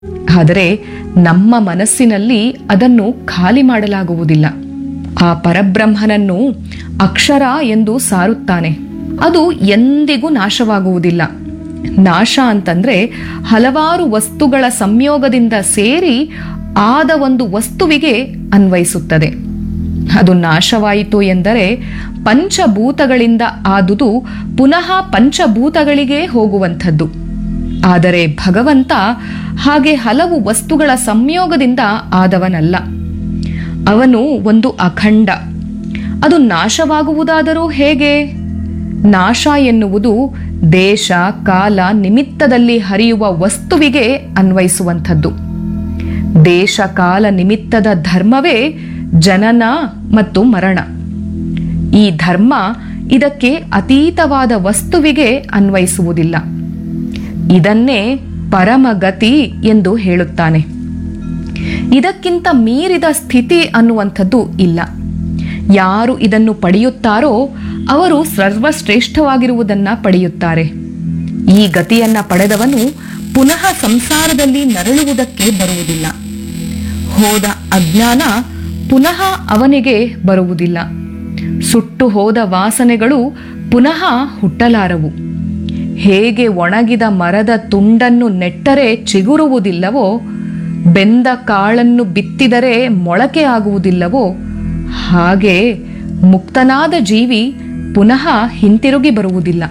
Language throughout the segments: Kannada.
ಆದರೆ ನಮ್ಮ ಮನಸ್ಸಿನಲ್ಲಿ ಅದನ್ನು ಖಾಲಿ ಮಾಡಲಾಗುವುದಿಲ್ಲ ಆ ಪರಬ್ರಹ್ಮನನ್ನು ಅಕ್ಷರ ಎಂದು ಸಾರುತ್ತಾನೆ ಅದು ಎಂದಿಗೂ ನಾಶವಾಗುವುದಿಲ್ಲ ನಾಶ ಅಂತಂದ್ರೆ ಹಲವಾರು ವಸ್ತುಗಳ ಸಂಯೋಗದಿಂದ ಸೇರಿ ಆದ ಒಂದು ವಸ್ತುವಿಗೆ ಅನ್ವಯಿಸುತ್ತದೆ ಅದು ನಾಶವಾಯಿತು ಎಂದರೆ ಪಂಚಭೂತಗಳಿಂದ ಆದುದು ಪುನಃ ಪಂಚಭೂತಗಳಿಗೆ ಹೋಗುವಂಥದ್ದು ಆದರೆ ಭಗವಂತ ಹಾಗೆ ಹಲವು ವಸ್ತುಗಳ ಸಂಯೋಗದಿಂದ ಆದವನಲ್ಲ ಅವನು ಒಂದು ಅಖಂಡ ಅದು ನಾಶವಾಗುವುದಾದರೂ ಹೇಗೆ ನಾಶ ಎನ್ನುವುದು ದೇಶ ಕಾಲ ನಿಮಿತ್ತದಲ್ಲಿ ಹರಿಯುವ ವಸ್ತುವಿಗೆ ಅನ್ವಯಿಸುವಂಥದ್ದು ದೇಶ ಕಾಲ ನಿಮಿತ್ತದ ಧರ್ಮವೇ ಜನನ ಮತ್ತು ಮರಣ ಈ ಧರ್ಮ ಇದಕ್ಕೆ ಅತೀತವಾದ ವಸ್ತುವಿಗೆ ಅನ್ವಯಿಸುವುದಿಲ್ಲ ಇದನ್ನೇ ಪರಮಗತಿ ಎಂದು ಹೇಳುತ್ತಾನೆ ಇದಕ್ಕಿಂತ ಮೀರಿದ ಸ್ಥಿತಿ ಅನ್ನುವಂಥದ್ದು ಇಲ್ಲ ಯಾರು ಇದನ್ನು ಪಡೆಯುತ್ತಾರೋ ಅವರು ಸರ್ವಶ್ರೇಷ್ಠವಾಗಿರುವುದನ್ನ ಪಡೆಯುತ್ತಾರೆ ಈ ಗತಿಯನ್ನ ಪಡೆದವನು ಪುನಃ ಸಂಸಾರದಲ್ಲಿ ನರಳುವುದಕ್ಕೆ ಬರುವುದಿಲ್ಲ ಹೋದ ಅಜ್ಞಾನ ಪುನಃ ಅವನಿಗೆ ಬರುವುದಿಲ್ಲ ಸುಟ್ಟು ಹೋದ ವಾಸನೆಗಳು ಪುನಃ ಹುಟ್ಟಲಾರವು ಹೇಗೆ ಒಣಗಿದ ಮರದ ತುಂಡನ್ನು ನೆಟ್ಟರೆ ಚಿಗುರುವುದಿಲ್ಲವೋ ಬೆಂದ ಕಾಳನ್ನು ಬಿತ್ತಿದರೆ ಮೊಳಕೆ ಆಗುವುದಿಲ್ಲವೋ ಹಾಗೆ ಮುಕ್ತನಾದ ಜೀವಿ ಪುನಃ ಹಿಂತಿರುಗಿ ಬರುವುದಿಲ್ಲ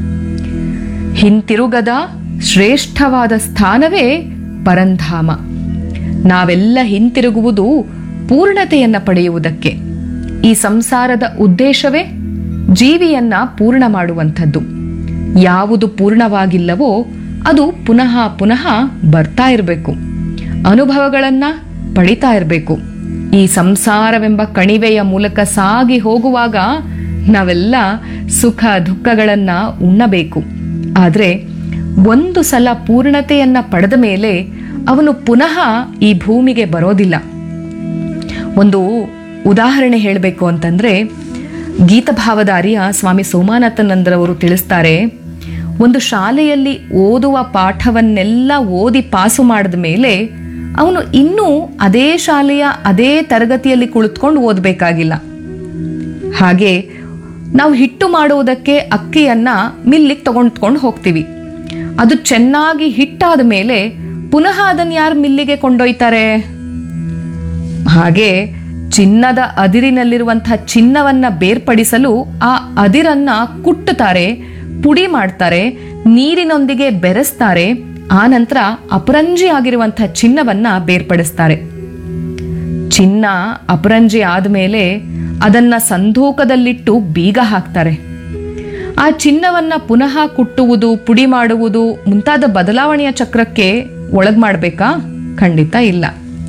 ಹಿಂತಿರುಗದ ಶ್ರೇಷ್ಠವಾದ ಸ್ಥಾನವೇ ಪರಂಧಾಮ ನಾವೆಲ್ಲ ಹಿಂತಿರುಗುವುದು ಪೂರ್ಣತೆಯನ್ನ ಪಡೆಯುವುದಕ್ಕೆ ಈ ಸಂಸಾರದ ಉದ್ದೇಶವೇ ಜೀವಿಯನ್ನ ಪೂರ್ಣ ಮಾಡುವಂಥದ್ದು ಯಾವುದು ಪೂರ್ಣವಾಗಿಲ್ಲವೋ ಅದು ಪುನಃ ಪುನಃ ಬರ್ತಾ ಇರಬೇಕು ಅನುಭವಗಳನ್ನ ಪಡಿತಾ ಇರಬೇಕು ಈ ಸಂಸಾರವೆಂಬ ಕಣಿವೆಯ ಮೂಲಕ ಸಾಗಿ ಹೋಗುವಾಗ ನಾವೆಲ್ಲ ಸುಖ ದುಃಖಗಳನ್ನ ಉಣ್ಣಬೇಕು ಆದರೆ ಒಂದು ಸಲ ಪೂರ್ಣತೆಯನ್ನ ಪಡೆದ ಮೇಲೆ ಅವನು ಪುನಃ ಈ ಭೂಮಿಗೆ ಬರೋದಿಲ್ಲ ಒಂದು ಉದಾಹರಣೆ ಹೇಳಬೇಕು ಅಂತಂದ್ರೆ ಗೀತಭಾವದ ಅರಿಯ ಸ್ವಾಮಿ ಸೋಮಾನಾಥನಂದ್ರವರು ತಿಳಿಸ್ತಾರೆ ಒಂದು ಶಾಲೆಯಲ್ಲಿ ಓದುವ ಪಾಠವನ್ನೆಲ್ಲ ಓದಿ ಪಾಸು ಮಾಡಿದ ಮೇಲೆ ಅವನು ಇನ್ನೂ ಅದೇ ಶಾಲೆಯ ಅದೇ ತರಗತಿಯಲ್ಲಿ ಕುಳಿತುಕೊಂಡು ಓದಬೇಕಾಗಿಲ್ಲ ಹಾಗೆ ನಾವು ಹಿಟ್ಟು ಮಾಡುವುದಕ್ಕೆ ಅಕ್ಕಿಯನ್ನ ಮಿಲ್ಲಿಗೆ ತಗೊಂಡ್ಕೊಂಡು ಹೋಗ್ತೀವಿ ಅದು ಚೆನ್ನಾಗಿ ಹಿಟ್ಟಾದ ಮೇಲೆ ಪುನಃ ಅದನ್ನು ಯಾರು ಮಿಲ್ಲಿಗೆ ಕೊಂಡೊಯ್ತಾರೆ ಹಾಗೆ ಚಿನ್ನದ ಅದಿರಿನಲ್ಲಿರುವಂತಹ ಚಿನ್ನವನ್ನ ಬೇರ್ಪಡಿಸಲು ಆ ಅದಿರನ್ನ ಕುಟ್ಟುತ್ತಾರೆ ಪುಡಿ ಮಾಡ್ತಾರೆ ನೀರಿನೊಂದಿಗೆ ಬೆರೆಸ್ತಾರೆ ಆ ನಂತರ ಅಪರಂಜಿ ಆಗಿರುವಂತಹ ಚಿನ್ನವನ್ನ ಬೇರ್ಪಡಿಸ್ತಾರೆ ಚಿನ್ನ ಅಪರಂಜಿ ಆದಮೇಲೆ ಅದನ್ನ ಸಂಧೂಕದಲ್ಲಿಟ್ಟು ಬೀಗ ಹಾಕ್ತಾರೆ ಆ ಚಿನ್ನವನ್ನ ಪುನಃ ಕುಟ್ಟುವುದು ಪುಡಿ ಮಾಡುವುದು ಮುಂತಾದ ಬದಲಾವಣೆಯ ಚಕ್ರಕ್ಕೆ ಒಳಗ್ ಮಾಡಬೇಕಾ ಖಂಡಿತ ಇಲ್ಲ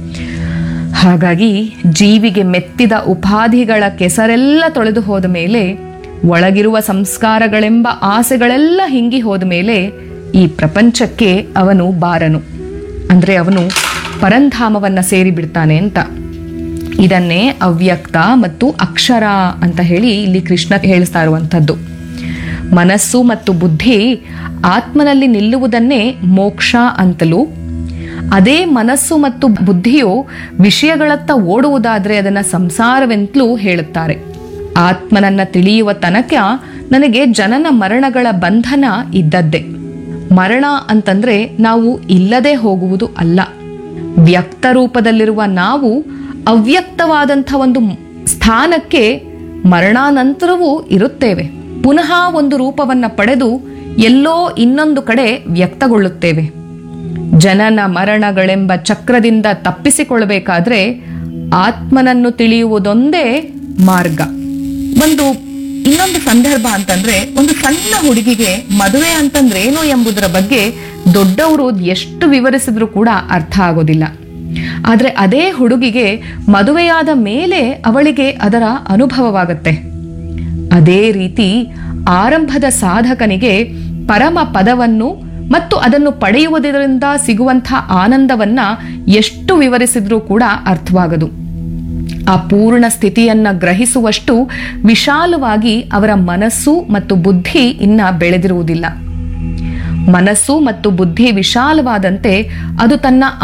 ಹಾಗಾಗಿ ಜೀವಿಗೆ ಮೆತ್ತಿದ ಉಪಾಧಿಗಳ ಕೆಸರೆಲ್ಲ ತೊಳೆದು ಹೋದ ಮೇಲೆ ಒಳಗಿರುವ ಸಂಸ್ಕಾರಗಳೆಂಬ ಆಸೆಗಳೆಲ್ಲ ಹಿಂಗಿ ಹೋದ ಮೇಲೆ ಈ ಪ್ರಪಂಚಕ್ಕೆ ಅವನು ಬಾರನು ಅಂದ್ರೆ ಅವನು ಪರಂಧಾಮವನ್ನ ಸೇರಿ ಬಿಡ್ತಾನೆ ಅಂತ ಇದನ್ನೇ ಅವ್ಯಕ್ತ ಮತ್ತು ಅಕ್ಷರ ಅಂತ ಹೇಳಿ ಇಲ್ಲಿ ಕೃಷ್ಣ ಹೇಳಿಸ್ತಾ ಇರುವಂಥದ್ದು ಮನಸ್ಸು ಮತ್ತು ಬುದ್ಧಿ ಆತ್ಮನಲ್ಲಿ ನಿಲ್ಲುವುದನ್ನೇ ಮೋಕ್ಷ ಅಂತಲೂ ಅದೇ ಮನಸ್ಸು ಮತ್ತು ಬುದ್ಧಿಯು ವಿಷಯಗಳತ್ತ ಓಡುವುದಾದ್ರೆ ಅದನ್ನ ಸಂಸಾರವೆಂತಲೂ ಹೇಳುತ್ತಾರೆ ಆತ್ಮನನ್ನ ತಿಳಿಯುವ ತನಕ ನನಗೆ ಜನನ ಮರಣಗಳ ಬಂಧನ ಇದ್ದದ್ದೇ ಮರಣ ಅಂತಂದ್ರೆ ನಾವು ಇಲ್ಲದೆ ಹೋಗುವುದು ಅಲ್ಲ ವ್ಯಕ್ತ ರೂಪದಲ್ಲಿರುವ ನಾವು ಅವ್ಯಕ್ತವಾದಂಥ ಒಂದು ಸ್ಥಾನಕ್ಕೆ ಮರಣಾನಂತರವೂ ಇರುತ್ತೇವೆ ಪುನಃ ಒಂದು ರೂಪವನ್ನ ಪಡೆದು ಎಲ್ಲೋ ಇನ್ನೊಂದು ಕಡೆ ವ್ಯಕ್ತಗೊಳ್ಳುತ್ತೇವೆ ಜನನ ಮರಣಗಳೆಂಬ ಚಕ್ರದಿಂದ ತಪ್ಪಿಸಿಕೊಳ್ಳಬೇಕಾದ್ರೆ ಆತ್ಮನನ್ನು ತಿಳಿಯುವುದೊಂದೇ ಮಾರ್ಗ ಒಂದು ಇನ್ನೊಂದು ಸಂದರ್ಭ ಅಂತಂದ್ರೆ ಒಂದು ಸಣ್ಣ ಹುಡುಗಿಗೆ ಮದುವೆ ಅಂತಂದ್ರೆ ಏನು ಎಂಬುದರ ಬಗ್ಗೆ ದೊಡ್ಡವರು ಎಷ್ಟು ವಿವರಿಸಿದ್ರು ಕೂಡ ಅರ್ಥ ಆಗೋದಿಲ್ಲ ಆದ್ರೆ ಅದೇ ಹುಡುಗಿಗೆ ಮದುವೆಯಾದ ಮೇಲೆ ಅವಳಿಗೆ ಅದರ ಅನುಭವವಾಗತ್ತೆ ಅದೇ ರೀತಿ ಆರಂಭದ ಸಾಧಕನಿಗೆ ಪರಮ ಪದವನ್ನು ಮತ್ತು ಅದನ್ನು ಪಡೆಯುವುದರಿಂದ ಸಿಗುವಂತಹ ಆನಂದವನ್ನ ಎಷ್ಟು ವಿವರಿಸಿದ್ರೂ ಕೂಡ ಅರ್ಥವಾಗದು ಆ ಪೂರ್ಣ ಸ್ಥಿತಿಯನ್ನ ಗ್ರಹಿಸುವಷ್ಟು ವಿಶಾಲವಾಗಿ ಅವರ ಮನಸ್ಸು ಮತ್ತು ಬುದ್ಧಿ ಇನ್ನ ಬೆಳೆದಿರುವುದಿಲ್ಲ ಮನಸ್ಸು ಮತ್ತು ಬುದ್ಧಿ ವಿಶಾಲವಾದಂತೆ ಅದು ತನ್ನ